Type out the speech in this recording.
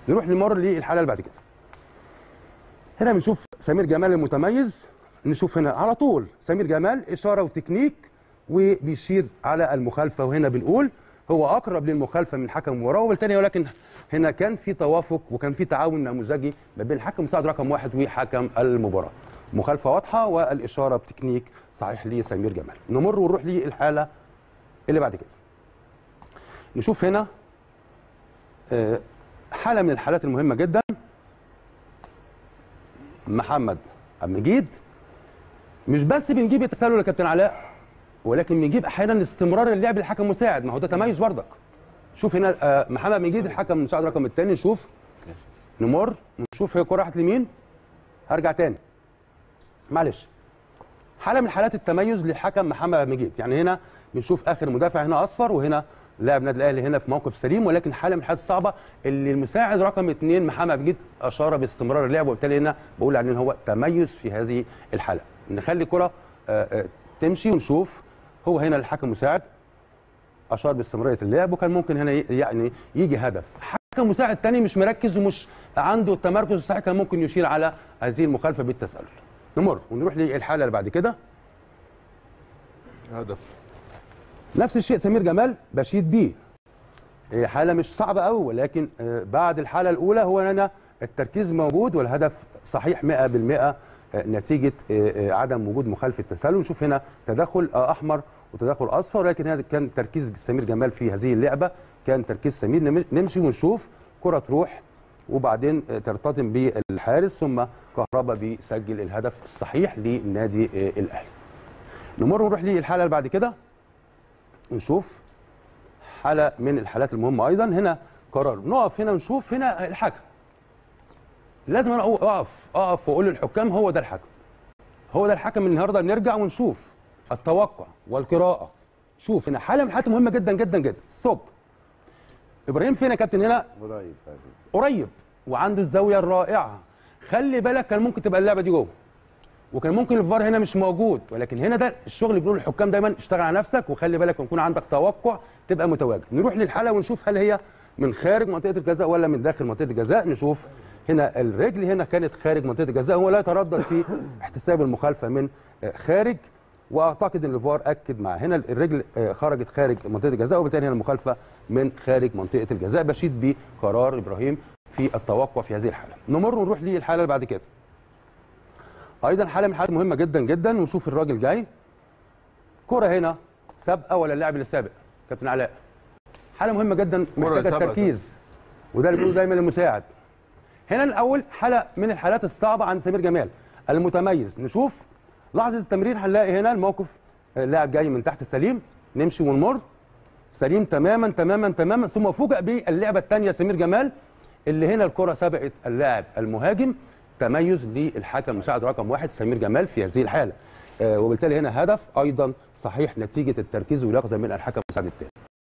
نروح نمر للحاله اللي بعد كده هنا بنشوف سمير جمال المتميز نشوف هنا على طول سمير جمال اشاره وتكنيك وبيشير على المخالفه وهنا بنقول هو اقرب للمخالفه من حكم المباراه وبالتالي ولكن هنا كان في توافق وكان في تعاون نموذجي ما بين الحكم المساعد رقم واحد وحكم المباراه مخالفه واضحه والاشاره بتكنيك صحيح لسمير جمال نمر ونروح للحاله اللي بعد كده نشوف هنا آه، حاله من الحالات المهمه جدا محمد عبد المجيد مش بس بنجيب التسلل يا كابتن علاء ولكن بنجيب احيانا استمرار اللعب للحكم المساعد ما هو ده تميز بردك شوف هنا آه، محمد عبد المجيد الحكم المساعد رقم الثاني نشوف نمر نشوف هي الكره راحت لمين هرجع تاني معلش حاله من حالات التميز للحكم محمد عبد المجيد يعني هنا بنشوف اخر مدافع هنا اصفر وهنا لاعب النادي الاهلي هنا في موقف سليم ولكن حاله من الحالات الصعبه اللي المساعد رقم اثنين محمد عبد المجيد اشار باستمرار اللعب وبالتالي هنا بقول عليه ان هو تميز في هذه الحاله نخلي كره آه، آه، تمشي ونشوف هو هنا الحكم مساعد اشار باستمراريه اللعب وكان ممكن هنا ي- يعني يجي هدف حكم مساعد تاني مش مركز ومش عنده التمركز الصحيح كان ممكن يشير على هذه المخالفه بالتسلل نمر ونروح للحاله اللي بعد كده هدف نفس الشيء سمير جمال بشيد بيه هي حاله مش صعبه قوي ولكن آه، بعد الحاله الاولى هو هنا التركيز موجود والهدف صحيح 100% آه، نتيجه آه، آه، عدم وجود مخالفه تسلل نشوف هنا تدخل آه، احمر وتدخل اصفر ولكن هذا كان تركيز سمير جمال في هذه اللعبه كان تركيز سمير نم- نمشي ونشوف كره تروح وبعدين آه، ترتطم بالحارس ثم كهربا بيسجل الهدف الصحيح لنادي آه، الاهلي نمر ونروح للحاله اللي بعد كده نشوف حاله من الحالات المهمه ايضا هنا قرار نقف هنا ونشوف هنا الحكم لازم انا اقف اقف واقول للحكام هو ده الحكم هو ده الحكم النهارده نرجع ونشوف التوقع والقراءه شوف هنا حاله من الحالات المهمه جدا جدا جدا ستوب ابراهيم فين يا كابتن هنا قريب قريب وعنده الزاويه الرائعه خلي بالك كان ممكن تبقى اللعبه دي جوه وكان ممكن الفار هنا مش موجود ولكن هنا ده الشغل اللي بنقول للحكام دايما اشتغل على نفسك وخلي بالك يكون عندك توقع تبقى متواجد نروح للحاله ونشوف هل هي من خارج منطقه الجزاء ولا من داخل منطقه الجزاء نشوف هنا الرجل هنا كانت خارج منطقه الجزاء هو لا يتردد في احتساب المخالفه من آه، خارج واعتقد ان الفار اكد مع هنا الرجل آه، خرجت خارج منطقه الجزاء وبالتالي هنا المخالفه من خارج منطقه الجزاء بشيد بقرار ابراهيم في التوقع في هذه الحاله نمر ونروح للحاله اللي بعد كده ايضا حاله من الحالات مهمه جدا جدا ونشوف الراجل جاي كره هنا سابقه ولا اللاعب اللي سابق كابتن علاء حاله مهمه جدا محتاجه سابقة. تركيز وده اللي بيقوله دايما المساعد هنا الاول حاله من الحالات الصعبه عند سمير جمال المتميز نشوف لحظه التمرير هنلاقي هنا الموقف اللاعب جاي من تحت سليم نمشي ونمر سليم تماما تماما تماما ثم فوجئ باللعبه الثانيه سمير جمال اللي هنا الكره سبقت اللاعب المهاجم تميز للحكم مساعد رقم واحد سمير جمال في هذه الحاله آه، وبالتالي هنا هدف ايضا صحيح نتيجه التركيز واليقظه من الحكم المساعد الثاني